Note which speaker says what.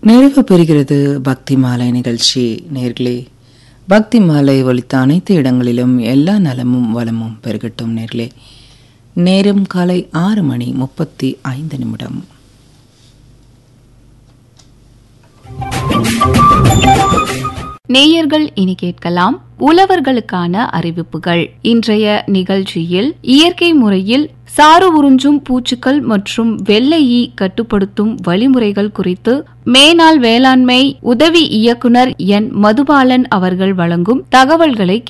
Speaker 1: நிறைவு பெறுகிறது பக்தி மாலை நிகழ்ச்சி நேர்களே பக்தி மாலை ஒலித்த அனைத்து இடங்களிலும் எல்லா நலமும் வளமும் பெருகட்டும் நேர்களே நேரம் காலை ஆறு மணி முப்பத்தி ஐந்து நிமிடம்
Speaker 2: நேயர்கள் இனி கேட்கலாம் உழவர்களுக்கான அறிவிப்புகள் இன்றைய நிகழ்ச்சியில் இயற்கை முறையில் சாறு உறிஞ்சும் பூச்சிகள் மற்றும் வெள்ளை ஈ கட்டுப்படுத்தும் வழிமுறைகள் குறித்து மேனாள் வேளாண்மை உதவி இயக்குனர் என் மதுபாலன் அவர்கள் வழங்கும் தகவல்களை